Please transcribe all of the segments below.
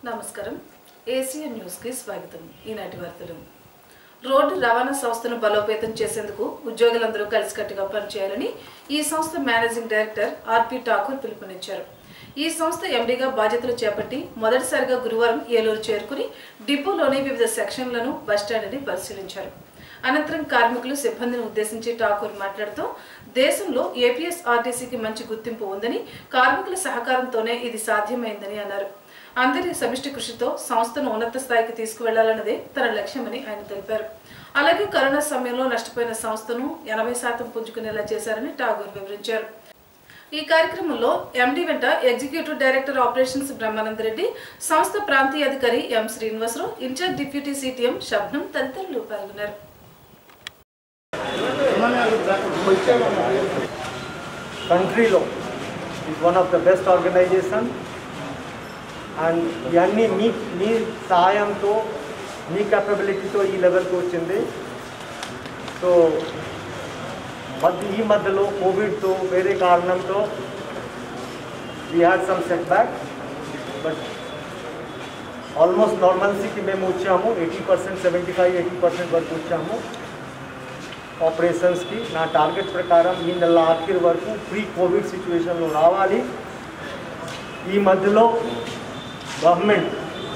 నమస్కారం ఏసీఎన్ న్యూస్కి స్వాగతం ఈనాటి వార్తలు రోడ్డు రవాణా సంస్థను బలోపేతం చేసేందుకు ఉద్యోగులందరూ కలిసికట్టుగా పనిచేయాలని ఈ సంస్థ మేనేజింగ్ డైరెక్టర్ ఆర్పి ఠాకూర్ పిలుపునిచ్చారు ఈ సంస్థ ఎండీగా బాధ్యతలు చేపట్టి మొదటిసారిగా గురువారం ఏలూరు చేరుకుని డిపోలోని వివిధ సెక్షన్లను బస్టాండ్ని పరిశీలించారు అనంతరం కార్మికులు సిబ్బందిని ఉద్దేశించి ఠాకూర్ మాట్లాడుతూ దేశంలో ఏపీఎస్ ఆర్టీసీకి మంచి గుర్తింపు ఉందని కార్మికుల సహకారంతోనే ఇది సాధ్యమైందని అన్నారు అందరి సమిష్టి కృషితో సంస్థను ఉన్నత స్థాయికి తీసుకువెళ్లాలన్నదే తన లక్ష్యమని ఆయన తెలిపారు అలాగే కరోనా సమయంలో నష్టపోయిన సంస్థను ఎనభై శాతం పుంజుకునేలా చేశారని ఠాగూర్ వివరించారు ఈ కార్యక్రమంలో ఎండి వెంట executive director operations Brahmananda Reddy సంస్థ ప్రాంతీయ అధికారి M Srinivasarao in-charge deputy CTM Shabnam తదితరులు పాల్గొన్నారు కంట్రీలో is one of the best organisation and ఇవన్నీ మీ మీ సహాయంతో మీ కేపబిలిటీతో ఈ లెవెల్కి వచ్చింది సో మధ్య ఈ మధ్యలో కోవిడ్తో వేరే కారణంతో we had some setback but almost నార్మల్సీకి మేము వచ్చాము eighty percent seventy five eighty percent వరకు వచ్చాము ఆపరేషన్స్కి నా టార్గెట్ ప్రకారం ఈ నెల ఆఖరి వరకు ప్రీ కోవిడ్ సిచ్యువేషన్లో రావాలి ఈ మధ్యలో గవర్నమెంట్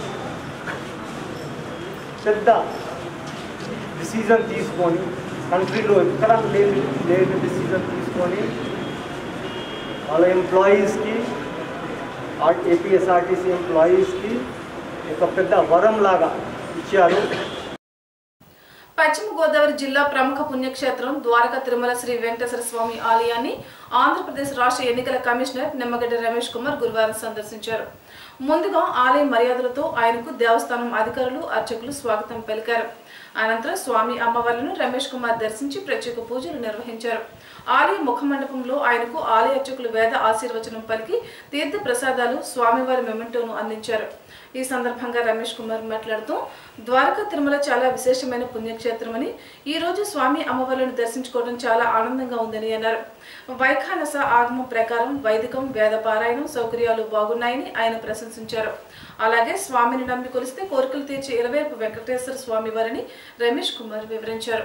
పెద్ద డిసిజన్ తీసుకొని కంట్రీలో ఎక్కడ లేని లేని డిసిజన్ తీసుకొని వాళ్ళ ఎంప్లాయీస్కి ఏపీఎస్ఆర్టీసీ ఎంప్లాయీస్కి ఒక పెద్ద వరం లాగా ఇచ్చారు పశ్చిమ గోదావరి జిల్లా ప్రముఖ పుణ్యక్షేత్రం ద్వారకా తిరుమల శ్రీ వెంకటేశ్వర స్వామి ఆలయాన్ని ఆంధ్రప్రదేశ్ రాష్ట్ర ఎన్నికల కమిషనర్ నిమ్మగడ్డ రమేష్ కుమార్ గురువారం సందర్శించారు ముందుగా ఆలయ మర్యాదలతో ఆయనకు దేవస్థానం అధికారులు అర్చకులు స్వాగతం పలికారు అనంతరం స్వామి అమ్మవార్లను రమేష్ కుమార్ దర్శించి ప్రత్యేక పూజలు నిర్వహించారు ఆలయ ముఖమండపంలో ఆయనకు ఆలయ అర్చకులు వేద ఆశీర్వచనం పలికి తీర్థ ప్రసాదాలు స్వామివారి మెమెంటోను అందించారు ఈ సందర్భంగా రమేష్ కుమార్ మాట్లాడుతూ ద్వారకా తిరుమల చాలా విశేషమైన పుణ్యక్షేత్రమని ఈ రోజు స్వామి అమ్మవార్లను దర్శించుకోవడం చాలా ఆనందంగా ఉందని అన్నారు వైఖానస ఆగమం ప్రకారం వైదికం వేద పారాయణం సౌకర్యాలు బాగున్నాయని ఆయన ప్రశంసించారు అలాగే స్వామిని నమ్మి కొలిస్తే కోరికలు తీర్చే ఇరవేపు వెంకటేశ్వర స్వామి వారిని రమేష్ కుమార్ వివరించారు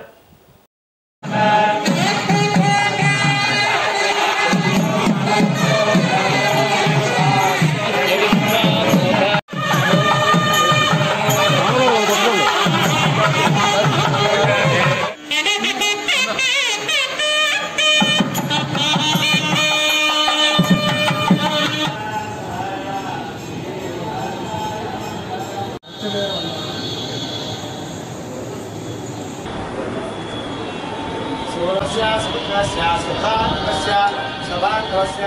सुरस्य सुखस्य सुखात्मस्य सभात्मस्य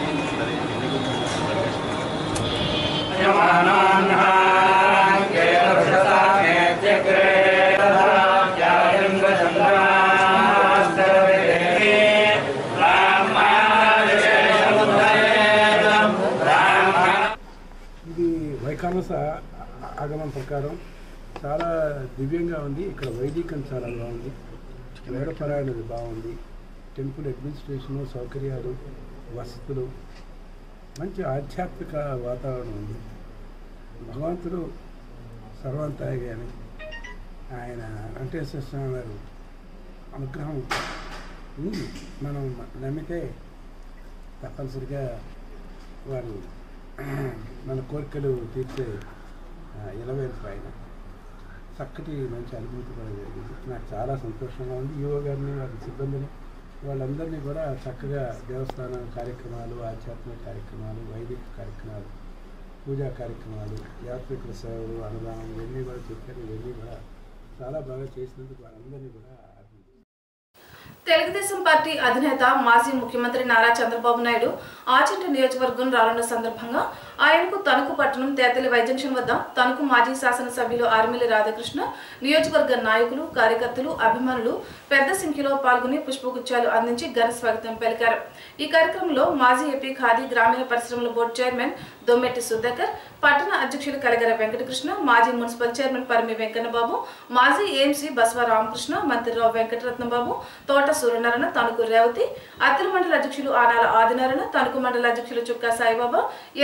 ఇది వైఖానస ఆగమం ప్రకారం చాలా దివ్యంగా ఉంది ఇక్కడ వైదికం చాలా బాగుంది వేదపరాయణది బాగుంది టెంపుల్ అడ్మినిస్ట్రేషను సౌకర్యాలు వసతులు మంచి ఆధ్యాత్మిక వాతావరణం ఉంది భగవంతుడు సర్వంతాయి కానీ ఆయన వెంకటేశ్వర స్వామి వారు అనుగ్రహం ఉంది మనం నమ్మితే తప్పనిసరిగా వారు మన కోరికలు తీర్చే ఇలవేలు పైన చక్కటి మంచి అనుభూతి కూడా జరిగింది నాకు చాలా సంతోషంగా ఉంది యువ గారిని వారి సిబ్బందిని వాళ్ళందరినీ కూడా చక్కగా దేవస్థానం కార్యక్రమాలు ఆధ్యాత్మిక కార్యక్రమాలు వైదిక కార్యక్రమాలు పూజా కార్యక్రమాలు యాత్రికుల సేవలు అన్నదానం ఇవన్నీ కూడా చెప్పారు ఇవన్నీ కూడా చాలా బాగా చేసినందుకు వాళ్ళందరినీ కూడా అభినందిస్తున్నాను. తెలుగుదేశం పార్టీ అధినేత మాజీ ముఖ్యమంత్రి నారా చంద్రబాబు నాయుడు ఆచంట నియోజకవర్గం రానున్న సందర్భంగా ఆయనకు తణుకు పట్టణం తేతలి వైజంక్షన్ వద్ద తణుకు మాజీ శాసనసభ్యులు ఆర్మిలి రాధాకృష్ణ నియోజకవర్గ నాయకులు కార్యకర్తలు అభిమానులు పెద్ద సంఖ్యలో పాల్గొని పుష్పగుచ్చాలు అందించి ఘన స్వాగతం పలికారు ఈ కార్యక్రమంలో మాజీ ఏపీ ఖాదీ గ్రామీణ పరిశ్రమల బోర్డు చైర్మన్ దొమ్మెట్టి సుధాకర్ పట్టణ అధ్యక్షులు కలగర వెంకటకృష్ణ మాజీ మున్సిపల్ చైర్మన్ పరిమి వెంకన్నబాబు మాజీ ఏఎంసీ బస్వ రామకృష్ణ మంత్రిరావు వెంకటరత్నబాబు తోట సూర్యనారాయణ తణుకు రేవతి అత్తిల మండల అధ్యక్షులు ఆనాల ఆదినారాయణ తణుకు మండల అధ్యక్షులు చుక్కా సాయిబాబా ఎరగవరం మండల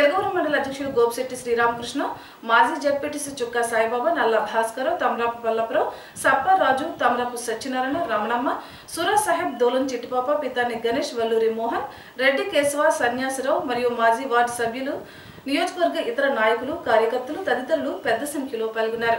మండల అధ్యక్షుడు గోపిశెట్టి శ్రీరామకృష్ణ మాజీ జడ్పీటీసీ చుక్కా సాయిబాబా నల్ల భాస్కర్ తమరాపు పల్లపురం సప్పారాజు తమరాపు సత్యనారాయణ రమణమ్మ సురా సాహెబ్ దోలం చిట్టిపాప పితాని గణేష్ వల్లూరి మోహన్ రెడ్డి కేశవ సన్యాసరావు మరియు మాజీ వార్డు సభ్యులు నియోజకవర్గ ఇతర నాయకులు కార్యకర్తలు తదితరులు పెద్ద సంఖ్యలో పాల్గొన్నారు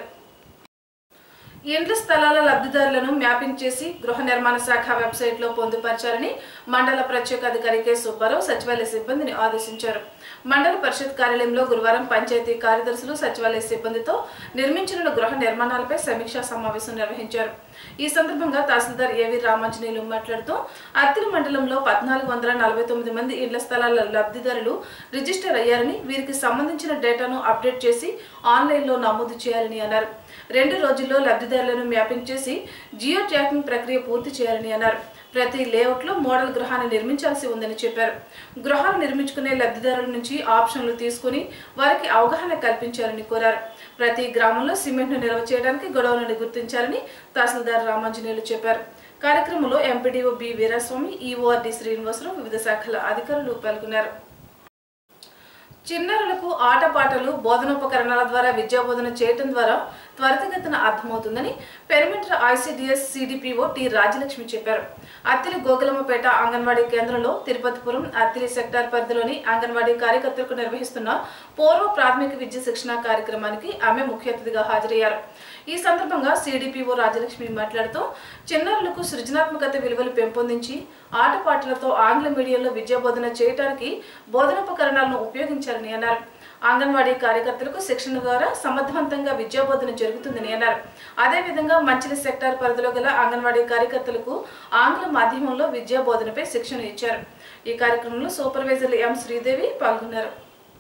ఇండ్ల స్థలాల లబ్ధిదారులను మ్యాపింగ్ చేసి గృహ నిర్మాణ శాఖ వెబ్సైట్ లో పొందుపరచాలని మండల ప్రత్యేక అధికారి కె సుబ్బారావు సచివాలయ సిబ్బందిని ఆదేశించారు మండల పరిషత్ కార్యాలయంలో గురువారం పంచాయతీ కార్యదర్శులు సచివాలయ సిబ్బందితో నిర్మించనున్న గృహ నిర్మాణాలపై సమీక్షా సమావేశం నిర్వహించారు ఈ సందర్భంగా తహసీల్దార్ ఏవి రామాంజనేయులు మాట్లాడుతూ అత్తిలి మండలంలో పద్నాలుగు వందల నలభై తొమ్మిది మంది ఇళ్ల స్థలాల లబ్ధిదారులు రిజిస్టర్ అయ్యారని వీరికి సంబంధించిన డేటాను అప్డేట్ చేసి ఆన్లైన్లో నమోదు చేయాలని అన్నారు రెండు రోజుల్లో లబ్ధిదారులను మ్యాపింగ్ చేసి జియో ట్యాకింగ్ ప్రక్రియ పూర్తి చేయాలని అన్నారు ప్రతి లేఅవుట్లో మోడల్ గృహాన్ని నిర్మించాల్సి ఉందని చెప్పారు గృహాలు నిర్మించుకునే లబ్ధిదారుల నుంచి ఆప్షన్లు తీసుకుని వారికి అవగాహన కల్పించాలని కోరారు ప్రతి గ్రామంలో సిమెంట్ను నిల్వ చేయడానికి గొడవలను గుర్తించాలని తహసీల్దార్ రామాంజనేయులు చెప్పారు కార్యక్రమంలో MPDO B Veeraswamy EORD Srinivasarao వివిధ శాఖల అధికారులు పాల్గొన్నారు చిన్నారులకు ఆటపాటలు బోధనోపకరణాల ద్వారా విద్యాబోధన చేయటం ద్వారా త్వరితగతిన అర్థమవుతుందని perimeter ICDS CDPO T Rajalakshmi చెప్పారు అత్తిలి గోకులమ్మపేట అంగన్వాడీ కేంద్రంలో తిరుపతిపురం అత్తిలి సెక్టార్ పరిధిలోని అంగన్వాడీ కార్యకర్తలకు నిర్వహిస్తున్న పూర్వ ప్రాథమిక విద్య శిక్షణ కార్యక్రమానికి ఆమె ముఖ్య అతిథిగా హాజరయ్యారు ఈ సందర్భంగా సిడిపిఓ రాజలక్ష్మి మాట్లాడుతూ చిన్నారులకు సృజనాత్మకత విలువలు పెంపొందించి ఆటపాటలతో ఆంగ్ల మీడియంలో విద్యాబోధన చేయడానికి బోధనోపకరణాలను ఉపయోగించాలని అన్నారు అంగన్వాడీ కార్యకర్తలకు శిక్షణ ద్వారా సమర్థవంతంగా విద్యాబోధన జరుగుతుందని అన్నారు అదేవిధంగా మంచిలి సెక్టార్ పరిధిలో గల అంగన్వాడీ కార్యకర్తలకు ఆంగ్ల మాధ్యమంలో విద్యాబోధనపై శిక్షణ ఇచ్చారు ఈ కార్యక్రమంలో సూపర్వైజర్లు ఎం శ్రీదేవి పాల్గొన్నారు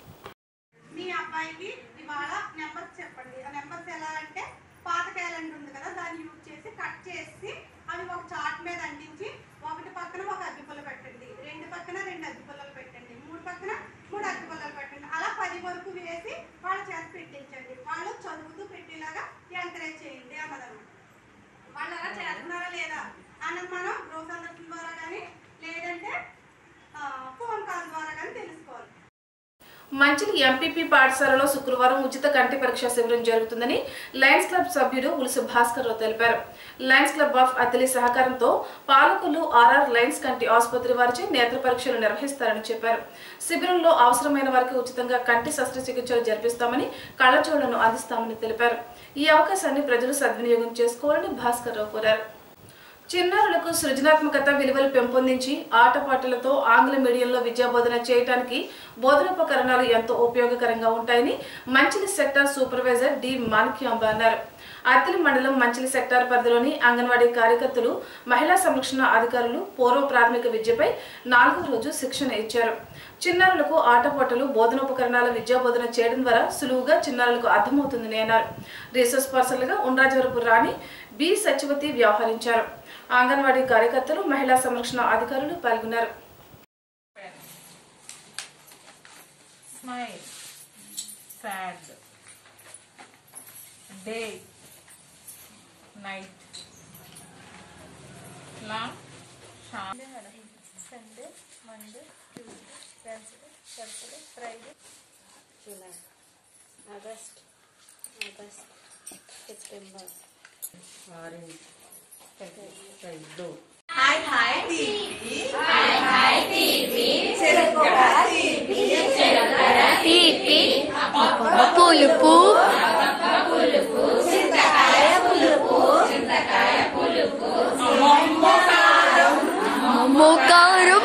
మీ అబ్బాయికి ఇవాళ నెంబర్స్ చెప్పండి ఆ నెంబర్స్ ఎలా అంటే పాత క్యాలెండర్ ఉంది కదా దాన్ని యూజ్ చేసి కట్ చేసి అవి ఒక చార్ట్ మీద అంటించి ఒకటి పక్కన ఒక అగ్గిపుల్ల పెట్టండి రెండు పక్కన రెండు అగ్గిపుల్లలు పెట్టండి మూడు పక్కన మూడు అగ్గిపుల్లలు పెట్టండి అలా పది వరకు వేసి వాళ్ళ చేత పెట్టించండి వాళ్ళు చదువుతూ పెట్టేలాగా ఎంకరేజ్ చేయండి అన్నదన్నమాట వాళ్ళు అలా చేస్తున్నారా లేదా అన్నది మనం గృహ సందర్శన ద్వారా కానీ లేదంటే ఫోన్ కాల్ ద్వారా కానీ తెలుసుకోవాలి మంచిలి ఎంపీపీ పాఠశాలలో శుక్రవారం ఉచిత కంటి పరీక్ష శిబిరం జరుగుతుందని లయన్స్ క్లబ్ సభ్యుడు ఉలుసు భాస్కర్ రావు తెలిపారు లయన్స్ క్లబ్ ఆఫ్ అతిలి సహకారంతో పాలకులు ఆర్ఆర్ లయన్స్ కంటి ఆసుపత్రి వారిచే నేత్ర పరీక్షలు నిర్వహిస్తారని చెప్పారు శిబిరంలో అవసరమైన వారికి ఉచితంగా కంటి శస్త్రచికిత్సలు జరిపిస్తామని కళ్ళజోళ్లను అందిస్తామని తెలిపారు ఈ అవకాశాన్ని ప్రజలు సద్వినియోగం చేసుకోవాలని భాస్కర్ రావు కోరారు చిన్నారులకు సృజనాత్మకత విలువలు పెంపొందించి ఆటపాటలతో ఆంగ్ల మీడియంలో విద్యాబోధన చేయడానికి బోధనోపకరణాలు ఎంతో ఉపయోగకరంగా ఉంటాయని Manchili sector supervisor D Manikyamba అన్నారు అత్తిలి మండలం మంచిలి సెక్టార్ పరిధిలోని అంగన్వాడీ కార్యకర్తలు మహిళా సంరక్షణ అధికారులు పూర్వ ప్రాథమిక విద్యపై నాలుగో రోజు శిక్షణ ఇచ్చారు చిన్నారులకు ఆటపాటలు బోధనోపకరణాల విద్యాబోధన చేయడం ద్వారా సులువుగా చిన్నారులకు అర్థమవుతుందని అన్నారు రీసెర్చ్ పర్సన్లుగా ఉండ్రాజవరపు రాణి బి సచివతి వ్యవహరించారు అంగన్వాడీ కార్యకర్తలు మహిళా సంరక్షణ అధికారులు పాల్గొన్నారు smile, sad, day, night, long, sharp, Sunday, Monday, Tuesday, Wednesday, Thursday, Friday, July, August, August, September. orange, red, blue. తీపి పులుపు కారం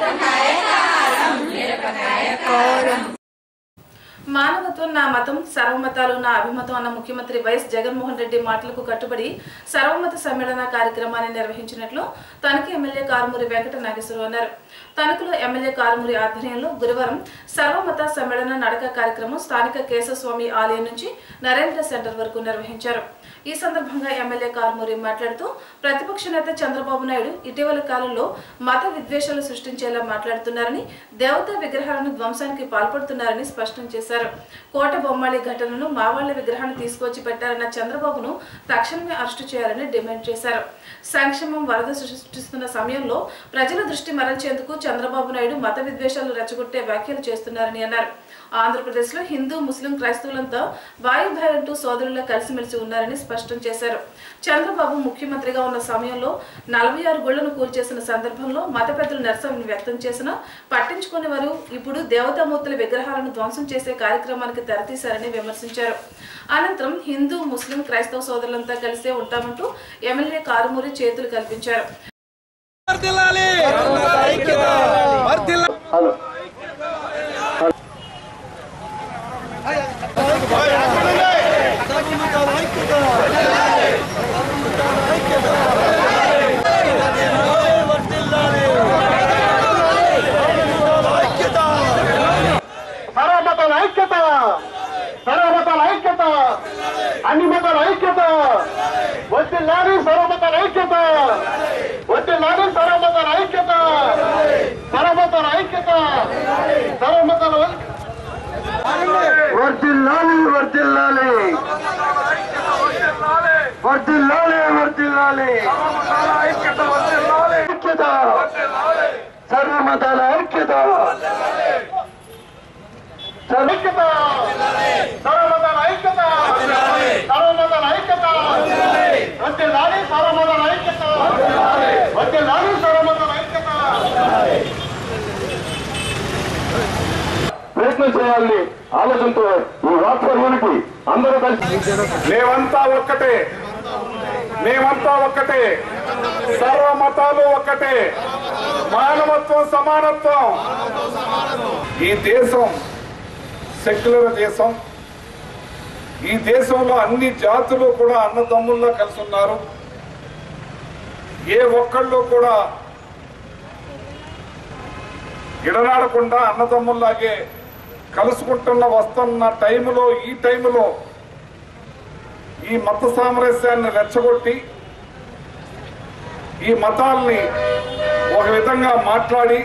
కారం మానవత్వం నా మతం సర్వమతాలు నా అభిమతం అన్న ముఖ్యమంత్రి వైఎస్ జగన్మోహన్ రెడ్డి మాటలకు కట్టుబడి సర్వమత సమ్మేళన కార్యక్రమాన్ని నిర్వహించినట్లు తణుకు ఎమ్మెల్యే కారుమూరి వెంకట నాగేశ్వరరావు అన్నారు తణుకులో ఎమ్మెల్యే కారుమూరి ఆధ్వర్యంలో గురువారం సర్వమత సమ్మేళన నడక కార్యక్రమం స్థానిక కేశవస్వామి ఆలయం నుంచి నరేంద్ర సెంటర్ వరకు నిర్వహించారు ఈ సందర్భంగా ఎమ్మెల్యే కారుమూరి మాట్లాడుతూ ప్రతిపక్ష నేత చంద్రబాబు నాయుడు ఇటీవల కాలంలో మత విద్వేషాలు సృష్టించేలా మాట్లాడుతున్నారని దేవతా విగ్రహాలను ధ్వంసానికి పాల్పడుతున్నారని స్పష్టం చేశారు కోట బొమ్మాళి ఘటనను మావాళ్ల విగ్రహాన్ని తీసుకొచ్చి పెట్టారన్న చంద్రబాబును తక్షణమే అరెస్టు చేయాలని డిమాండ్ చేశారు సంక్షేమం వరద సృష్టిస్తున్న సమయంలో ప్రజల దృష్టి మరల్చేందుకు చంద్రబాబు నాయుడు మత విద్వేషాలు రెచ్చగొట్టే వ్యాఖ్యలు చేస్తున్నారని అన్నారు ఆంధ్రప్రదేశ్లో హిందూ ముస్లిం క్రైస్తవులంతా బాయి భాయ్ అంటూ సోదరుల్లో కలిసిమెలిసి ఉన్నారని స్పష్టం చేశారు చంద్రబాబు ముఖ్యమంత్రిగా ఉన్న సమయంలో నలభై ఆరు గుళ్లను కూల్చేసిన సందర్భంలో మత పెద్దలు నిరసన వ్యక్తం చేసినా పట్టించుకునే వారు ఇప్పుడు దేవతామూర్తుల విగ్రహాలను ధ్వంసం చేసే కార్యక్రమానికి తెరతీశారని విమర్శించారు అనంతరం హిందూ ముస్లిం క్రైస్తవ సోదరులంతా కలిసే ఉంటామంటూ ఎమ్మెల్యే కారుమూరి చేతులు కల్పించారు సర్వమతాల ఐక్యత సర్వమతాల ఐక్యత అన్ని మతాల ఐక్యత వచ్చి లారీ సర్వమతాల ఐక్యత వచ్చి లారీ సర్వమతాల ఐక్యత సర్వమతాల ఐక్యత సర్వమతాల వర్దిల్లాలి వర్దిల్లాలి వర్దిల్లాలి వర్దిల్లాలి ఐక్యత సర్వమతాల ఐక్యత ఐక్యత సర్వమతాల ఐక్యత సర్వమతాల ఐక్యత వచ్చే లాలి సర్వమతాల ఐక్యత వచ్చే లాలి సర్వమతాల ఐక్యత ప్రయత్నం చేయాలని ఆలోచనతో ఈ వాట్సాప్ యూనిటీ అందరూ కలిసి మేమంతా ఒక్కటే మేమంతా ఒక్కటే సర్వ మతాలు ఒక్కటే మానవత్వం సమానత్వం ఈ దేశం సెక్యులర్ దేశం ఈ దేశంలో అన్ని జాతులు కూడా అన్నదమ్ముల్లో కలిసి ఉన్నారు ఏ ఒక్కళ్ళు కూడా ఇడనాడకుండా అన్నదమ్ముల్లాగే కలుసుకుంటున్న వస్తున్న టైంలో ఈ టైంలో ఈ మత సామరస్యాన్ని రెచ్చగొట్టి ఈ మతాల్ని ఒక విధంగా మాట్లాడి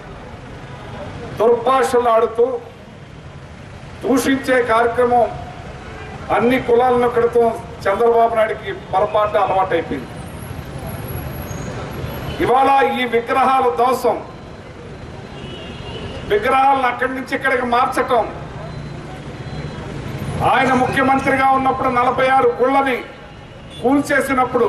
దుర్భాషలాడుతూ దూషించే కార్యక్రమం అన్ని కులాలను కడుతూ చంద్రబాబు నాయుడికి పొరపాటు అలవాటైపోయింది ఇవాళ ఈ విగ్రహాల దోషం విగ్రహాలను అక్కడి నుంచి ఇక్కడికి మార్చటం ఆయన ముఖ్యమంత్రిగా ఉన్నప్పుడు నలభై ఆరు గుళ్ళని కూల్చేసినప్పుడు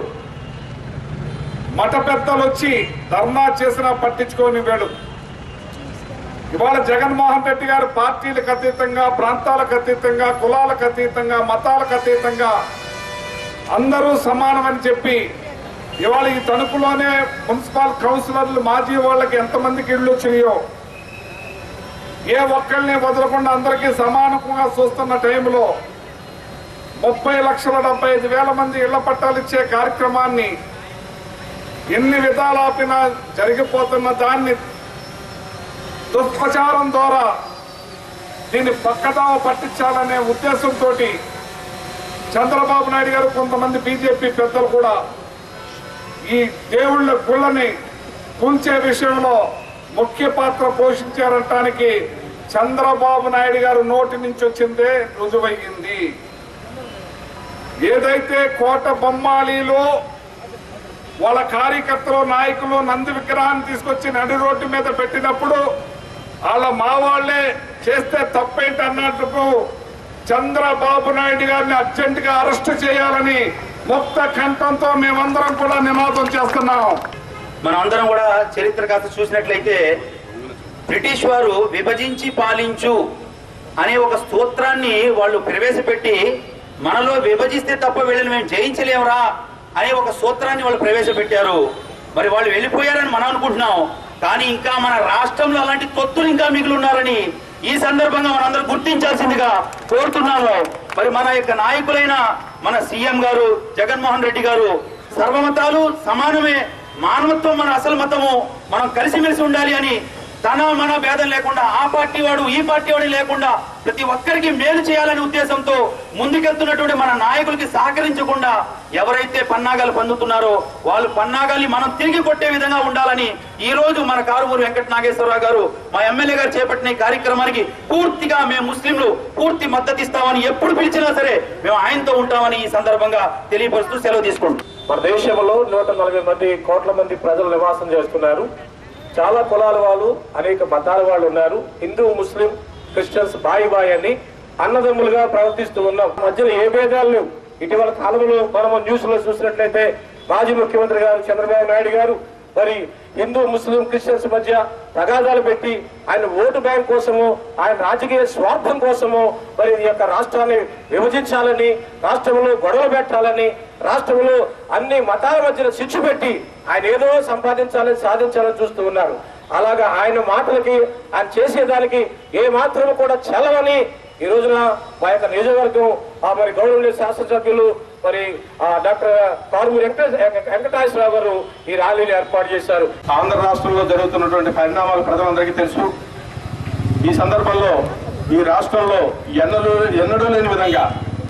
మఠ పెద్దలు వచ్చి ధర్నా చేసినా పట్టించుకోని వేడు ఇవాళ జగన్మోహన్ రెడ్డి గారు పార్టీలకు అతీతంగా ప్రాంతాలకు అతీతంగా కులాలకు అతీతంగా మతాలకు అతీతంగా అందరూ సమానమని చెప్పి ఇవాళ ఈ తణుకులోనే మున్సిపల్ కౌన్సిలర్లు మాజీ వాళ్ళకి ఎంతమందికి ఇళ్ళు వచ్చినాయో ఏ ఒక్కరిని వదలకుండా అందరికీ సమానంగా చూస్తున్న టైంలో ముప్పై లక్షల డెబ్బై ఐదు వేల మంది ఇళ్ల పట్టాలు ఇచ్చే కార్యక్రమాన్ని ఎన్ని విధాలాపినా జరిగిపోతున్న దాన్ని దుష్ప్రచారం ద్వారా దీన్ని పక్కదావ పట్టించాలనే ఉద్దేశంతో చంద్రబాబు నాయుడు గారు కొంతమంది బీజేపీ పెద్దలు కూడా ఈ దేవుళ్ళ గుళ్ళని కూల్చే విషయంలో ముఖ్య పాత్ర పోషించారనటానికి చంద్రబాబు నాయుడు గారు నోటి నుంచి వచ్చిందే రుజువయ్యింది ఏదైతే కోట బొమ్మాలిలో వాళ్ళ కార్యకర్తలు నాయకులు నంది విగ్రహాన్ని తీసుకొచ్చి నడి రోడ్డు మీద పెట్టినప్పుడు వాళ్ళ మా వాళ్ళే చేస్తే తప్పేంటి అన్నట్టు చంద్రబాబు నాయుడు గారిని అర్జెంట్ గా అరెస్ట్ చేయాలని ముక్త కంఠంతో మేమందరం కూడా నినాదం చేస్తున్నాం మనం అందరం కూడా చరిత్ర కాస్త చూసినట్లయితే బ్రిటిష్ వారు విభజించి పాలించు అనే ఒక స్తోత్రాన్ని వాళ్ళు ప్రవేశపెట్టి మనలో విభజిస్తే తప్ప వీళ్ళని మేము జయించలేమురా అనే ఒక సూత్రాన్ని వాళ్ళు ప్రవేశపెట్టారు మరి వాళ్ళు వెళ్ళిపోయారని మనం అనుకుంటున్నాం కానీ ఇంకా మన రాష్ట్రంలో అలాంటి తొత్తులు ఇంకా మిగిలి ఉన్నారని ఈ సందర్భంగా మనందరం గుర్తించాల్సిందిగా కోరుతున్నాము మరి మన యొక్క నాయకులైన మన సీఎం గారు జగన్మోహన్ రెడ్డి గారు సర్వమతాలు సమానమే మానవత్వం మన అసలు మతము మనం కలిసిమెలిసి ఉండాలి అని తన మన భేదం లేకుండా ఆ పార్టీ వాడు ఈ పార్టీ వాడు లేకుండా ప్రతి ఒక్కరికి మేలు చేయాలనే ఉద్దేశంతో ముందుకెళ్తున్నటువంటి మన నాయకులకి సహకరించకుండా ఎవరైతే పన్నాగాలు పొందుతున్నారో వాళ్ళు పన్నాగాల్ని మనం తిరిగి కొట్టే విధంగా ఉండాలని ఈ రోజు మన కారుమూరు వెంకట నాగేశ్వరరావు గారు మా ఎమ్మెల్యే గారు చేపట్టిన ఈ కార్యక్రమానికి పూర్తిగా మేము ముస్లింలు పూర్తి మద్దతు ఇస్తామని ఎప్పుడు పిలిచినా సరే మేము ఆయనతో ఉంటామని ఈ సందర్భంగా తెలియపరుస్తూ సెలవు తీసుకుంటాం మన దేశంలో నూట నలభై మంది కోట్ల మంది ప్రజలు నివాసం చేస్తున్నారు చాలా కులాల వాళ్ళు అనేక మతాల వాళ్ళు ఉన్నారు హిందూ ముస్లిం క్రిస్టియన్స్ బాయ్ బాయ్ అని అన్నదమ్ములుగా ప్రవర్తిస్తూ ఉన్నాం మధ్యలో ఏ భేదాలు లేవు ఇటీవల కాలంలో మనం న్యూస్ లో చూసినట్లయితే మాజీ ముఖ్యమంత్రి గారు చంద్రబాబు నాయుడు గారు మరి హిందూ ముస్లిం క్రిస్టియన్స్ మధ్య తగాదాలు పెట్టి ఆయన ఓటు బ్యాంక్ కోసము ఆయన రాజకీయ స్వార్థం కోసము మరి ఈ యొక్క రాష్ట్రాన్ని విభజించాలని రాష్ట్రంలో గొడవలు పెట్టాలని రాష్ట్రంలో అన్ని మతాల మధ్యన శిక్ష పెట్టి ఆయన ఏదో సంపాదించాలని సాధించాలని చూస్తూ ఉన్నారు అలాగా ఆయన మాటలకి ఆయన చేసేదానికి ఏ మాత్రం కూడా చలవని ఈ రోజున మా యొక్క నియోజకవర్గం ఆ మరి గౌరవనీయ శాసనసభ్యులు మరి ఆ డాక్టర్ కారుమూరి వెంకట వెంకటేశ్వరరావు గారు ఈ ర్యాలీని ఏర్పాటు చేశారు ఆంధ్ర రాష్ట్రంలో జరుగుతున్నటువంటి పరిణామాలు ప్రజలందరికీ తెలుసు ఈ సందర్భంలో ఈ రాష్ట్రంలో ఎన్నడూ ఎన్నడూ లేని విధంగా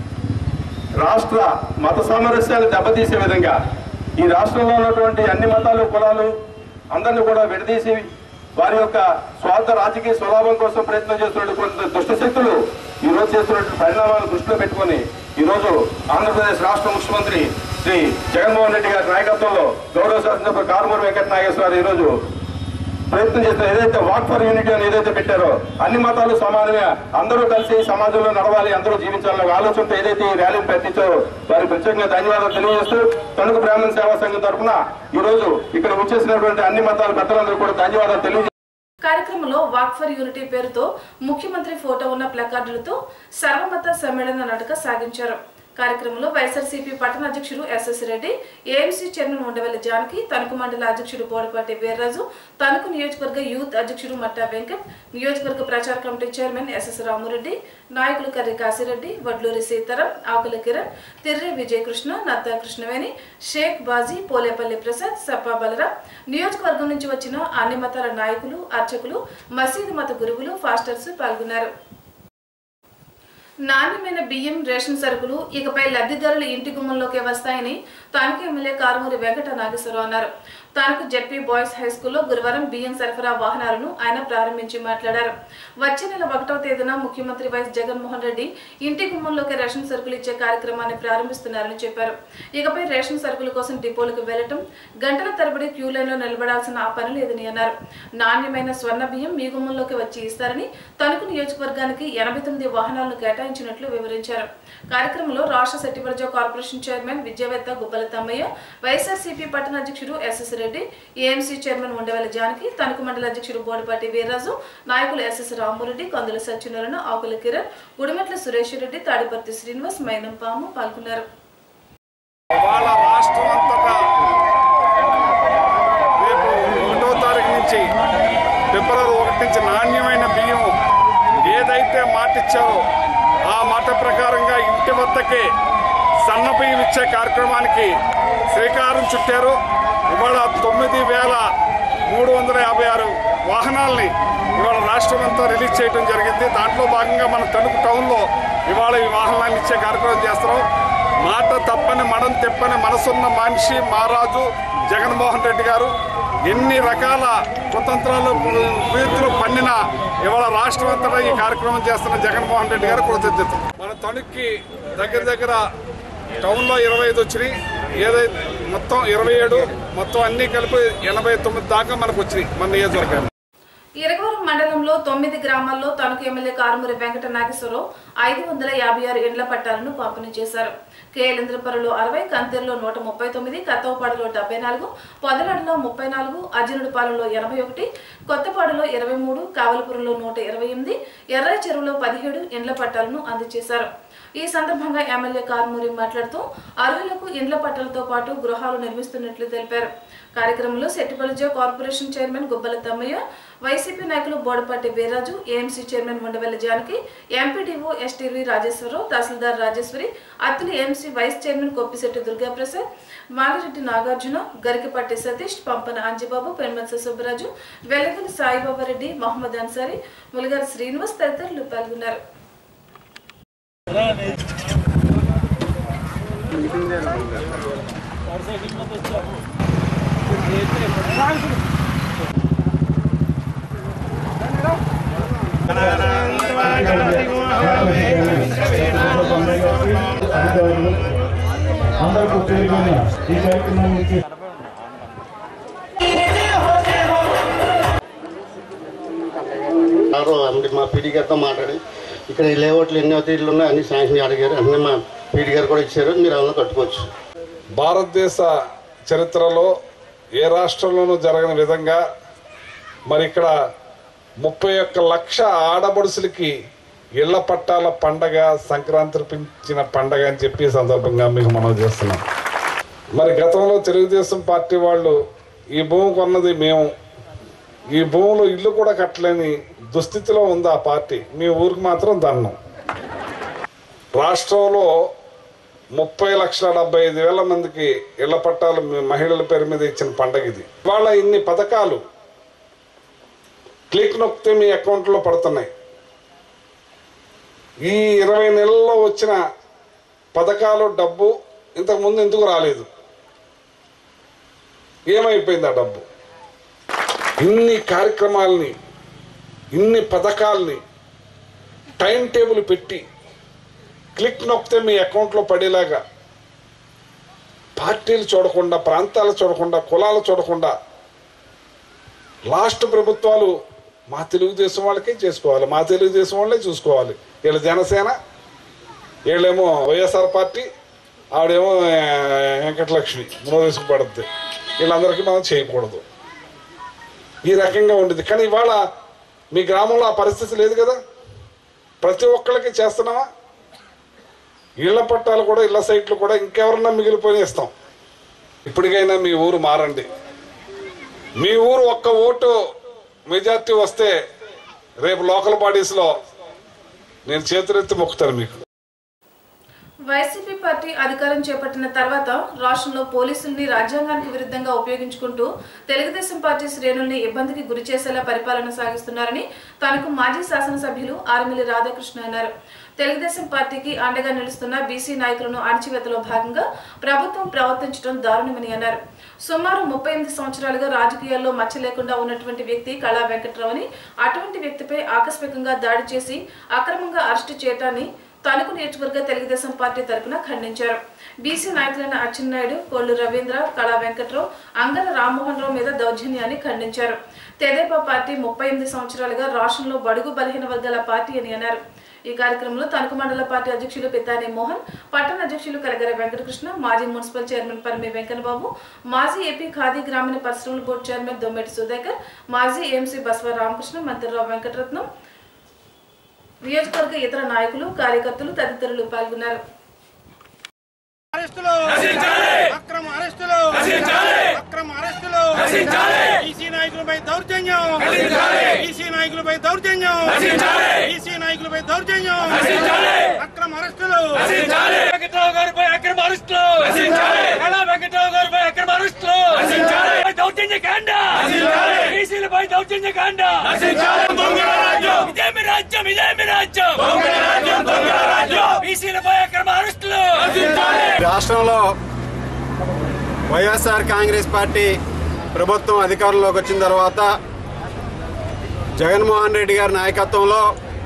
రాష్ట్ర మత సామరస్యాన్ని దెబ్బతీసే విధంగా ఈ రాష్ట్రంలో ఉన్నటువంటి అన్ని మతాలు కులాలు అందరినీ కూడా విడదీసి వారి యొక్క స్వార్థ రాజకీయ స్వలాభం కోసం ప్రయత్నం చేస్తున్నటువంటి కొంత దుష్ట శక్తులు ఈ రోజు చేస్తున్నటువంటి పరిణామాలను దృష్టిలో పెట్టుకొని ఈ రోజు ఆంధ్రప్రదేశ్ రాష్ట్ర ముఖ్యమంత్రి శ్రీ జగన్మోహన్ రెడ్డి గారి నాయకత్వంలో గౌరవ శాసనసభ కారుమూరి వెంకట నాగేశ్వరరావు ఈ రోజు ప్రయత్నం చేస్తారు ఏదైతే వాక్ ఫర్ యూనిటీ అని ఏదైతే పెట్టారో అన్ని మతాలు సమానమే అందరూ కలిసి సమాజంలో నడవాలి అందరూ జీవించాలనే ఒక ఆలోచనతో ఏదైతే ఈ ర్యాలీని పెట్టించారో వారికి ప్రత్యేకంగా ధన్యవాదాలు తెలియజేస్తూ తణుకు బ్రాహ్మణ సేవా సంఘం తరఫున ఈ రోజు ఇక్కడ వచ్చేసినటువంటి అన్ని మతాల పెద్దలందరూ కూడా ధన్యవాదాలు తెలియజేస్తారు కార్యక్రమంలో వాక్ ఫర్ యూనిటీ పేరుతో ముఖ్యమంత్రి ఫోటో ఉన్న ప్లకార్డులతో సర్వమత సమ్మేళన నడక సాగించారు కార్యక్రమంలో వైఎస్ఆర్సీపీ పట్టణ అధ్యక్షుడు SS Reddy AMC chairman Undavalli Janaki Tanuku మండల అధ్యక్షుడు బోడపాటి వీర్రాజు తణుకు నియోజకవర్గ యూత్ అధ్యక్షుడు మట్టా వెంకట్ నియోజకవర్గ ప్రచార కమిటీ చైర్మన్ ఎస్ఎస్ రామురెడ్డి నాయకులు కర్రి కాశీరెడ్డి వడ్లూరి సీతారాం ఆకుల కిరణ్ తిర్రి విజయకృష్ణ నత్తా కృష్ణవేణి షేక్ బాజీ పోలేపల్లి ప్రసాద్ సప్పా బలరాం నియోజకవర్గం నుంచి వచ్చిన అన్ని మతాల నాయకులు అర్చకులు మసీదు మత గురువులు ఫాస్టర్స్ పాల్గొన్నారు నాణ్యమైన బియ్యం రేషన్ సరుకులు ఇకపై లబ్ధిదారుల ఇంటి గుమ్మంలోకి వస్తాయని తానికి ఎమ్మెల్యే కారుమూరి వెంకట నాగేశ్వరరావు అన్నారు తానుకు జెడ్పీ బాయ్స్ హై స్కూల్లో గురువారం బియ్యం సరఫరా వాహనాలను ఆయన ప్రారంభించి మాట్లాడారు వచ్చే నెల ఒకటవ తేదీన ముఖ్యమంత్రి వైఎస్ జగన్మోహన్ రెడ్డి ఇంటి గుమ్మంలోకి రేషన్ సరుకులు ఇచ్చే కార్యక్రమాన్ని ప్రారంభిస్తున్నారని చెప్పారు ఇకపై రేషన్ సరుకుల కోసం డిపోలకు వెళ్లటం గంటల తరబడి క్యూ లైన్లో నిలబడాల్సిన ఆ పని లేదని అన్నారు నాణ్యమైన స్వర్ణ బియ్యం మీ గుమ్మంలోకి వచ్చి ఇస్తారని తణుకు నియోజకవర్గానికి ఎనభై తొమ్మిది వాహనాలను కేటాయించినట్లు వివరించారు కార్యక్రమంలో రాష్ట్ర సెట్టిబర్జో కార్పొరేషన్ చైర్మన్ విద్యావేత్త గుబ్బల తమ్మయ్య వైఎస్ఆర్సీపీ పట్టణ అధ్యక్షుడు SS Reddy AMC chairman Undavalli Janaki Tanuku మండల అధ్యక్షుడు బోడిపాటి వీర్రాజు నాయకులు ఎస్ఎస్ రామరెడ్డి కందుల సత్యనారాయణ ఆకుల కిరణ్ గుడిమెట్ల సురేష్ రెడ్డి తాడిపర్తి శ్రీనివాస్ మైనం పాము పాల్గొన్నారు వాళ్ళ రాష్ట్రం అంతటా రేపు ఒకటో తారీఖు నుంచి ఫిబ్రవరి ఒకటి నుంచి నాణ్యమైన బియ్యం ఏదైతే మాట ఇచ్చారో ఆ మాట ప్రకారంగా ఇంటి వద్దకే సన్న బియ్యం ఇచ్చే కార్యక్రమానికి శ్రీకారం చుట్టారు ఇవాళ తొమ్మిది వేల మూడు వందల యాభై ఆరు వాహనాల్ని ఇవాళ రాష్ట్రం అంతా రిలీజ్ చేయడం జరిగింది దాంట్లో భాగంగా మన తణుకు టౌన్లో ఇవాళ ఈ వాహనాన్ని ఇచ్చే కార్యక్రమం చేస్తున్నాం మాట తప్పని మడం తెప్పని మనసున్న మనిషి మహారాజు జగన్మోహన్ రెడ్డి గారు ఎన్ని రకాల కుతంత్రాలు వీధులు పన్నిన ఇవాళ రాష్ట్రం అంతటా ఈ కార్యక్రమం చేస్తున్న జగన్మోహన్ రెడ్డి గారు కృతజ్ఞత మన తణుక్కి దగ్గర దగ్గర టౌన్లో ఇరవై ఐదు వచ్చినాయి ఏదైతే మొత్తం ఇరవై ఏడు మొత్తం అన్ని కలిపి ఎనభై తొమ్మిది దాకా మనకు వచ్చినాయి మన నియోజకవర్గానికి ఇరగవరం మండలంలో తొమ్మిది గ్రామాల్లో తణుకు ఎమ్మెల్యే కారుమూరి వెంకట నాగేశ్వరరావు ఐదు వందల యాభై ఆరు ఇండ్ల పట్టాలను పంపిణీ చేశారు కేలేంద్రపరులో అరవై కంతేరులో నూట ముప్పై తొమ్మిది కత్తవపాడులో డెబ్బై నాలుగు పొదలాడులో ముప్పై నాలుగు అర్జునుడిపాలెంలో ఎనభై ఒకటి కొత్తపాడులో ఇరవై మూడు కావలపురంలో నూట ఇరవై ఎనిమిది ఎర్ర చెరువులో పదిహేడు ఇండ్ల పట్టాలను అందజేశారు ఈ సందర్భంగా ఎమ్మెల్యే కారుమూరి మాట్లాడుతూ అర్హులకు ఇండ్ల పట్టాలతో పాటు గృహాలు నిర్మిస్తున్నట్లు తెలిపారు కార్యక్రమంలో సెట్టిపల్లిజో corporation chairman Gubbala Tammayya YCP నాయకులు Bodapati Veerraju AMC chairman Undavelli Janaki MPDO STV Rajeswararao tahsildar Rajeswari Attili AMC vice chairman Koppisetti Durgaprasad Magireddy Nagarjuna Garikapatti Satish Pampana Anjibabu Penmatsa Subbaraju Vellagali Saibabareddy Mohammad Ansari Muligari Srinivas తదితరులు పాల్గొన్నారు అందరికీ పేరున ఈ కార్యక్రమానికి ఆరో అండి మా మా పీడీ గారితో మాట్లాడి ఇక్కడ ఈ లేఅవుట్లు ఎన్ని అవుతాయిలు ఉన్నాయి అన్ని శాంక్షన్ అడిగారు అన్నీ మా పీడీ గారు కూడా ఇచ్చారు మీరు అందులో కట్టుకోవచ్చు భారతదేశ చరిత్రలో ఏ రాష్ట్రంలోనూ జరగని విధంగా మరి ఇక్కడ ముప్పై ఒక్క లక్ష ఆడబడుసులకి ఇళ్ల పట్టాల పండగ సంక్రాంతిపించిన పండగ అని చెప్పి ఈ సందర్భంగా మీకు మనం చేస్తున్నాం మరి గతంలో తెలుగుదేశం పార్టీ వాళ్ళు ఈ భూమి కొన్నది మేము ఈ భూమిలో ఇల్లు కూడా కట్టలేని దుస్థితిలో ఉంది ఆ పార్టీ మీ ఊరికి మాత్రం దన్నం రాష్ట్రంలో ముప్పై లక్షల డెబ్బై ఐదు వేల మందికి ఇళ్ల పట్టాలు మీ మహిళల పేరు మీద ఇచ్చిన పండగ ఇది ఇవాళ ఇన్ని పథకాలు క్లిక్ నొక్కితే మీ అకౌంట్లో పడుతున్నాయి ఈ ఇరవై నెలల్లో వచ్చిన పథకాలు డబ్బు ఇంతకుముందు ఎందుకు రాలేదు ఏమైపోయింది ఆ డబ్బు ఇన్ని కార్యక్రమాలని ఇన్ని పథకాల్ని టైం టేబుల్ పెట్టి క్లిక్ నొక్కితే మీ అకౌంట్లో పడేలాగా పార్టీలు చూడకుండా ప్రాంతాలు చూడకుండా కులాలు చూడకుండా లాస్ట్ ప్రభుత్వాలు మా తెలుగుదేశం వాళ్ళకే చేసుకోవాలి మా తెలుగుదేశం వాళ్ళే చూసుకోవాలి వీళ్ళ జనసేన వీళ్ళేమో వైఎస్ఆర్ పార్టీ ఆవిడేమో ఆ, వెంకటలక్ష్మి మూడేసుకు పడుద్ది వీళ్ళందరికీ మనం చేయకూడదు ఈ రకంగా ఉండేది కానీ ఇవాళ మీ గ్రామంలో ఆ పరిస్థితి లేదు కదా ప్రతి ఒక్కళ్ళకి చేస్తున్నావా ఇళ్ల పట్టాలు కూడా ఇళ్ల సైట్లు కూడా ఇంకెవరన్నా మిగిలిపోయి ఇస్తాం ఇప్పటికైనా మీ ఊరు మారండి మీ ఊరు ఒక్క ఓటు మెజార్టీ వస్తే రేపు లోకల్ బాడీస్లో నేను చేతులెత్తి మొక్కుతాను మీకు వైసీపీ పార్టీ అధికారం చేపట్టిన తర్వాత రాష్ట్రంలో పోలీసుల్ని రాజ్యాంగానికి విరుద్ధంగా ఉపయోగించుకుంటూ తెలుగుదేశం పార్టీ శ్రేణుల్ని ఇబ్బందికి గురి చేసేలా పరిపాలన సాగిస్తున్నారని తనకు మాజీ శాసనసభ్యులు ఆర్మిలి రాధాకృష్ణ అన్నారు తెలుగుదేశం పార్టీకి అండగా నిలుస్తున్న బీసీ నాయకులను అణచివేతలో భాగంగా ప్రభుత్వం ప్రవర్తించడం దారుణమని అన్నారు సుమారు ముప్పై ఎనిమిది సంవత్సరాలుగా రాజకీయాల్లో మచ్చ లేకుండా ఉన్నటువంటి వ్యక్తి కళా వెంకట్రావు అని అటువంటి వ్యక్తిపై ఆకస్మికంగా దాడి చేసి అక్రమంగా అరెస్టు చేయడాన్ని తణుకు నియోజకవర్గ తెలుగుదేశం పార్టీ తరపున ఖండించారు బీసీ నాయకులైన అచ్చెన్నాయుడు కోళ్లు రవీంద్ర కళా వెంకట్రావు అంగర రామ్మోహన్ రావు మీద దౌర్జన్యాన్ని ఖండించారు తెదేపా పార్టీ ముప్పై ఎనిమిది సంవత్సరాలుగా రాష్ట్రంలో బడుగు బలహీన వర్గాల పార్టీ అని అన్నారు ఈ కార్యక్రమంలో తణుకు మండల పార్టీ అధ్యక్షులు పితాని మోహన్ పట్టణ అధ్యక్షులు కలగర వెంకటకృష్ణ మాజీ మున్సిపల్ చైర్మన్ పరమి వెంకన్నబాబు మాజీ ఏపీ ఖాదీ గ్రామీణ పరిశ్రమల బోర్డు చైర్మన్ దొమ్మెటి సుధాకర్ మాజీ ఏఎంసీ బస్వ రామకృష్ణ మంత్రిరావు వెంకటరత్నం నియోజకవర్గ ఇతర నాయకులు కార్యకర్తలు తదితరులు పాల్గొన్నారు అరెస్టులు అక్రమ అరెస్టులు అక్రమ అరెస్టులు ఈసీ నాయకులపై దౌర్జన్యం ఈసీ నాయకులపై దౌర్జన్యం ఈసీ నాయకులపై దౌర్జన్యం అక్రమ అరెస్టులు వెంకటరావు గారిపై అక్రమ అరెస్టులు కళా వెంకటరావు గారిపై అక్రమ అరెస్టులు దౌర్జన్య కాండ బీసీలపై దౌర్జన్య కాండ ఇదేమి రాజ్యం ఇదేమి రాజ్యం బీసీలపై అక్రమ అరెస్టులు రాష్ట్రంలో వైఎస్ఆర్ కాంగ్రెస్ పార్టీ ప్రభుత్వం అధికారంలోకి వచ్చిన తర్వాత జగన్మోహన్ రెడ్డి గారి నాయకత్వంలో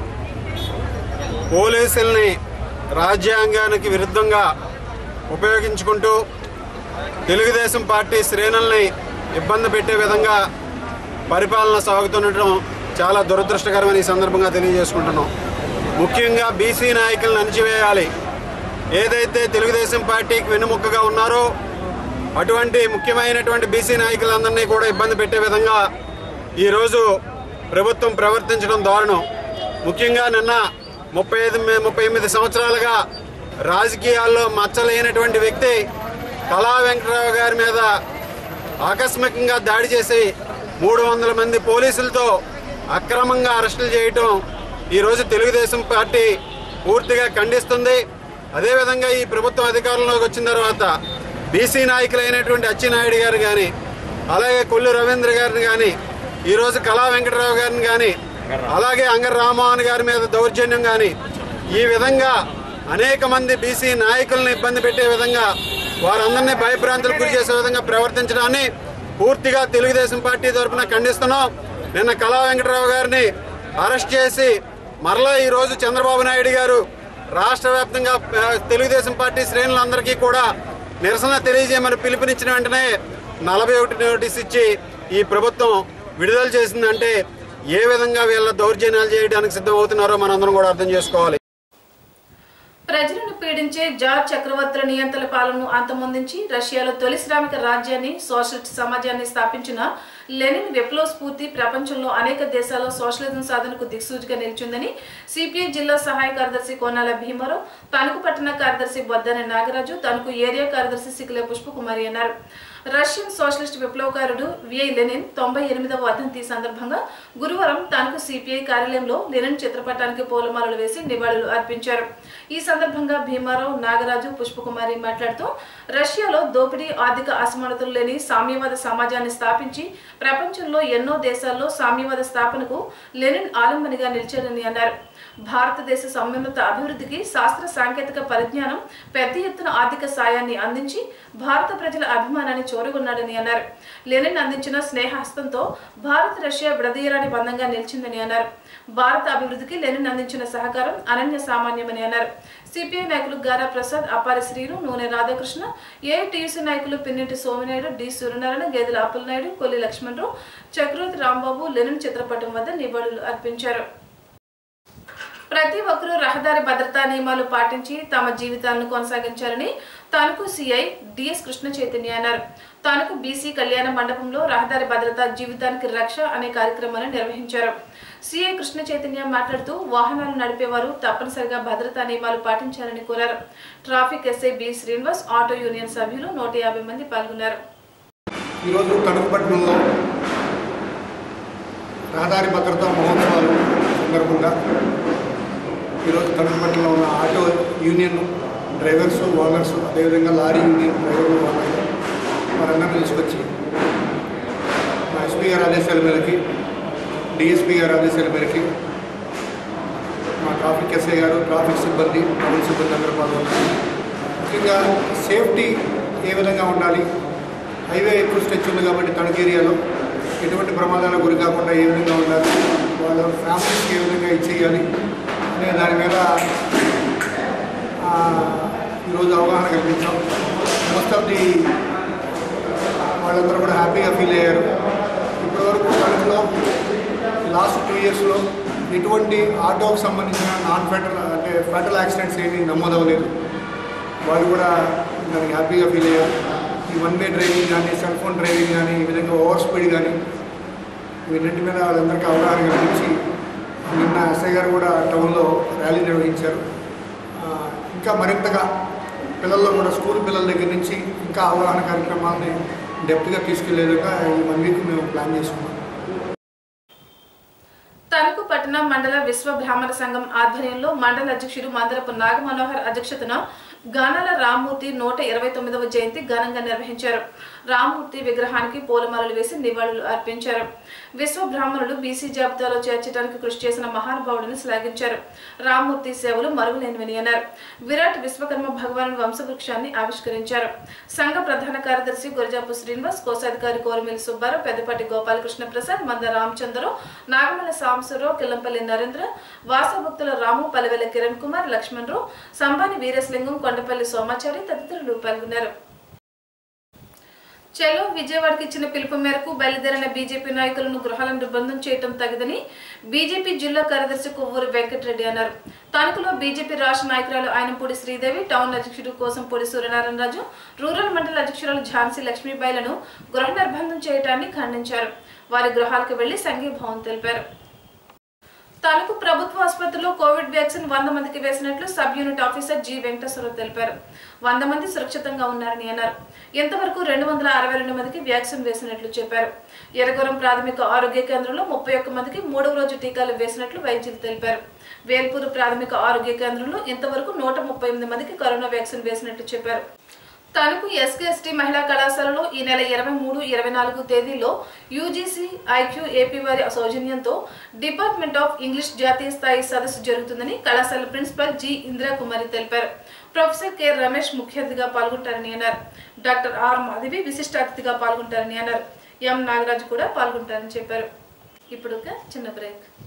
పోలీసుల్ని రాజ్యాంగానికి విరుద్ధంగా ఉపయోగించుకుంటూ తెలుగుదేశం పార్టీ శ్రేణుల్ని ఇబ్బంది పెట్టే విధంగా పరిపాలన సాగుతుండటం చాలా దురదృష్టకరమని ఈ సందర్భంగా తెలియజేసుకుంటున్నాం ముఖ్యంగా బీసీ నాయకులను అణిచివేయాలి ఏదైతే తెలుగుదేశం పార్టీకి వెన్నుముక్కగా ఉన్నారో అటువంటి ముఖ్యమైనటువంటి బీసీ నాయకులందరినీ కూడా ఇబ్బంది పెట్టే విధంగా ఈరోజు ప్రభుత్వం ప్రవర్తించడం దారుణం ముఖ్యంగా నిన్న ముప్పై ఐదు ముప్పై ఎనిమిది సంవత్సరాలుగా రాజకీయాల్లో మచ్చలేనటువంటి వ్యక్తి కళా వెంకటరావు గారి మీద ఆకస్మికంగా దాడి చేసి మూడు వందల మంది పోలీసులతో అక్రమంగా అరెస్టులు చేయటం ఈరోజు తెలుగుదేశం పార్టీ పూర్తిగా ఖండిస్తుంది అదేవిధంగా ఈ ప్రభుత్వం అధికారంలోకి వచ్చిన తర్వాత బీసీ నాయకులైనటువంటి అచ్చెన్నాయుడు గారు కానీ అలాగే కొల్లు రవీంద్ర గారిని కానీ ఈరోజు కళా వెంకటరావు గారిని కానీ అలాగే అంగర రామ్మోహన్ గారి మీద దౌర్జన్యం కానీ ఈ విధంగా అనేక మంది బీసీ నాయకులను ఇబ్బంది పెట్టే విధంగా వారందరినీ భయభ్రాంతులకు గురి చేసే విధంగా ప్రవర్తించడాన్ని పూర్తిగా తెలుగుదేశం పార్టీ తరఫున ఖండిస్తున్నాం నిన్న కళా వెంకటరావు గారిని అరెస్ట్ చేసి మరలా ఈ రోజు చంద్రబాబు నాయుడు గారు రాష్ట్ర వ్యాప్తంగా ఆ, తెలుగుదేశం పార్టీ శ్రేణులందరికీ కూడా నిరసన తెలియజేయమని పిలుపునిచ్చిన వెంటనే నలభై ఒకటి నోటీస్ ఇచ్చి ఈ ప్రభుత్వం విడుదల చేసిందంటే ఏ విధంగా వీళ్ళ దౌర్జన్యాలు చేయడానికి సిద్ధమవుతున్నారో మనందరం కూడా అర్థం చేసుకోవాలి ప్రజలను పీడించే జార్ చక్రవర్తుల నియంత్రణ పాలనను అంతమొందించి రష్యాలో తొలి శ్రామిక రాజ్యాన్ని సోషలిస్ట్ సమాజాన్ని స్థాపించిన లెనిన్ విప్లవ స్ఫూర్తి ప్రపంచంలో అనేక దేశాల్లో సోషలిజం సాధనకు దిక్సూచిగా నిలిచిందని సిపిఐ జిల్లా సహాయ కార్యదర్శి కోనాల భీమారావు తణుకు పట్టణ కార్యదర్శి బొద్దన నాగరాజు తణుకు ఏరియా కార్యదర్శి సికిల పుష్పకుమారి అన్నారు రష్యన్ సోషలిస్ట్ విప్లవకారుడు విఐ లెనిన్ తొంభై ఎనిమిదవ వర్ధంతి సందర్భంగా గురువారం తనకు సిపిఐ కార్యాలయంలో లెనిన్ చిత్రపటానికి పూలమాలలు వేసి నివాళులు అర్పించారు ఈ సందర్భంగా భీమారావు నాగరాజు పుష్పకుమారి మాట్లాడుతూ రష్యాలో దోపిడీ ఆర్థిక అసమానతలు లేని సామ్యవాద సమాజాన్ని స్థాపించి ప్రపంచంలో ఎన్నో దేశాల్లో సామ్యవాద స్థాపనకు లెనిన్ ఆలంబనిగా నిలిచారని అన్నారు భారతదేశ సమున్నత అభివృద్ధికి శాస్త్ర సాంకేతిక పరిజ్ఞానం పెద్ద ఎత్తున ఆర్థిక సాయాన్ని అందించి భారత ప్రజల అభిమానాన్ని చూరగొన్నాడని అన్నారు లెనిన్ అందించిన స్నేహహస్తంతో భారత్ రష్యా విడదీయరాని బంధంగా నిలిచిందని అన్నారు భారత అభివృద్ధికి లెనిన్ అందించిన సహకారం అనన్య సామాన్యమని అన్నారు సిపిఐ నాయకులు గారా ప్రసాద్ అప్పారి శ్రీను నూనె రాధాకృష్ణ ఏఐటీయూసీ నాయకులు పిన్నిటి సోమినాయుడు డి సూర్యనారాయణ గేదెల అప్పలనాయుడు కొల్లి లక్ష్మణరావు చక్రవర్తి రాంబాబు లెనిన్ చిత్రపటం వద్ద నివాళులు అర్పించారు ప్రతి ఒక్కరూ రహదారి భద్రతా నియమాలు పాటించి తమ జీవితాలను కొనసాగించాలని తణుకు సిఐ డిఎస్ కృష్ణ చైతన్య అన్నారు తణుకు బీసీ కళ్యాణ మండపంలో రహదారి భద్రత జీవితానికి రక్ష అనే కార్యక్రమాన్ని నిర్వహించారు సిఐ కృష్ణ చైతన్య మాట్లాడుతూ వాహనాలు నడిపేవారు తప్పనిసరిగా భద్రతా నియమాలు పాటించాలని కోరారు traffic SI B Srinivas auto union సభ్యులు నూట యాభై మంది పాల్గొన్నారు ఈరోజు తణుకుపట్నంలో రహదారి భద్రతా మహోత్సవాలు సందర్భంగా ఈరోజు తణుకుపట్నంలో ఉన్న ఆటో యూనియన్ డ్రైవర్స్ ఓనర్స్ అదేవిధంగా లారీ యూనియన్ డ్రైవర్లు ఓనర్లు వారందరూ తీసుకొచ్చి మా ఎస్పీ గారి ఆదేశాల మేరకి డిఎస్పీ గారి ఆదేశాల మేరకి మా ట్రాఫిక్ ఎస్ఐ గారు ట్రాఫిక్ సిబ్బంది పోలీస్ సిబ్బంది అందరూ పాల్గొన్నారు ముఖ్యంగా సేఫ్టీ ఏ విధంగా ఉండాలి హైవే ఎక్కువ స్ట్రెచ్ ఉంది కాబట్టి తణుకు ఏరియాలో ఎటువంటి ప్రమాదాలకు గురి కాకుండా ఏ విధంగా ఉండాలి వాళ్ళ ఫ్యామిలీస్కి ఏ విధంగా ఇచ్చేయాలి అనే దాని మీద ఆ, ఈరోజు అవగాహన కల్పించాం మోస్ట్ ఆఫ్ ది వాళ్ళందరూ కూడా హ్యాపీగా ఫీల్ అయ్యారు ఇప్పటివరకు తణుకులో లాస్ట్ టూ ఇయర్స్లో ఎటువంటి ఆటోకి సంబంధించిన నాన్ ఫెటల్ అంటే ఫెటల్ యాక్సిడెంట్స్ ఏమీ నమోదవ్వలేదు వాళ్ళు కూడా దానికి హ్యాపీగా ఫీల్ అయ్యారు ఈ వన్ వే డ్రైవింగ్ కానీ సెల్ ఫోన్ డ్రైవింగ్ కానీ ఈ విధంగా ఓవర్ స్పీడ్ కానీ వీటన్నిటి మీద వాళ్ళందరికీ అవగాహన కల్పించి నిన్న ఎస్ఐ గారు కూడా టౌన్లో ర్యాలీ నిర్వహించారు ఆ, ఇంకా మరింతగా పిల్లల్లో కూడా స్కూల్ పిల్లల దగ్గర నుంచి ఇంకా అవగాహన కార్యక్రమాలని డెప్త్గా తీసుకెళ్లేదుగా ఈ వన్ వీక్ మేము ప్లాన్ చేసుకున్నాం తణుకు పట్టణ మండల విశ్వ బ్రాహ్మణ సంఘం ఆధ్వర్యంలో మండల అధ్యక్షుడు మందరపు నాగమనోహర్ అధ్యక్షతన గానాల రామ్మూర్తి నూట ఇరవై తొమ్మిదవ జయంతి ఘనంగా నిర్వహించారు రామ్మూర్తి విగ్రహానికి పూలమాలలు వేసి నివాళులు అర్పించారు విశ్వ బ్రాహ్మణులు బీసీ జాబితాలో చేర్చడానికి కృషి చేసిన మహానుభావుడిని శ్లాఘించారు రామ్మూర్తి సేవలు మరుగులేనివని అన్నారు విరాట్ విశ్వకర్మ భగవాను వంశవృక్షాన్ని ఆవిష్కరించారు సంఘ ప్రధాన కార్యదర్శి గురజాపు శ్రీనివాస్ కోశాధికారి కోరమిల్లి సుబ్బారావు పెద్దపాటి గోపాలకృష్ణ ప్రసాద్ మంద రామచంద్రరావు నాగమల్ల సాంబశివరావు కిల్లంపల్లి నరేంద్ర వాసభక్తుల రాము పలివెల కిరణ్ కుమార్ లక్ష్మణరావు సంబాని వీరేశలింగం కొండపల్లి సోమాచారి తదితరులు పాల్గొన్నారు చెలో విజయవాడకి ఇచ్చిన పిలుపు మేరకు బయలుదేరిన బీజేపీ నాయకులను గృహాలను నిర్బంధం చేయటం తగదని బీజేపీ జిల్లా కార్యదర్శి కొవ్వూరు వెంకటరెడ్డి అన్నారు తణుకులో బీజేపీ రాష్ట్ర నాయకురాలు ఆయనపూడి శ్రీదేవి టౌన్ అధ్యక్షుడు కోసంపూడి సూర్యనారాయణ రాజు రూరల్ మండల అధ్యక్షురాలు ఝాన్సీ లక్ష్మీబాయిలను గృహ నిర్బంధం చేయటాన్ని ఖండించారు వారి గృహాలకు వెళ్లి సంఘీభావం తెలిపారు తణుకు ప్రభుత్వ ఆసుపత్రిలో కోవిడ్ వ్యాక్సిన్ వంద మందికి వేసినట్లు sub unit officer G Venkateswararao తెలిపారు వంద మంది సురక్షితంగా ఉన్నారని అన్నారు ఇంతవరకు రెండు వందల అరవై రెండు మందికి వ్యాక్సిన్ వేసినట్లు చెప్పారు ఎరగొరం ప్రాథమిక ఆరోగ్య కేంద్రంలో ముప్పై ఒక్క మందికి మూడవ రోజు టీకాలు వేసినట్లు వైద్యులు తెలిపారు వేల్పూరు ప్రాథమిక ఆరోగ్య కేంద్రంలో ఇంతవరకు నూట ముప్పై ఎనిమిది మందికి కరోనా వ్యాక్సిన్ వేసినట్లు చెప్పారు తణుకు ఎస్కే ఎస్టీ మహిళా కళాశాలలో ఈ నెల ఇరవై మూడు ఇరవై నాలుగు తేదీల్లో యూజీసీ ఐక్యూ ఏపీ వారి సౌజన్యంతో డిపార్ట్మెంట్ ఆఫ్ ఇంగ్లీష్ జాతీయ స్థాయి సదస్సు జరుగుతుందని కళాశాల ప్రిన్సిపల్ జి ఇందిరాకుమారి తెలిపారు ప్రొఫెసర్ కె రమేష్ ముఖ్య అతిథిగా పాల్గొంటారని అన్నారు డాక్టర్ ఆర్ మాధవి విశిష్ట అతిథిగా పాల్గొంటారని అన్నారు ఎం నాగరాజు కూడా పాల్గొంటారని చెప్పారు ఇప్పుడు ఒక చిన్న బ్రేక్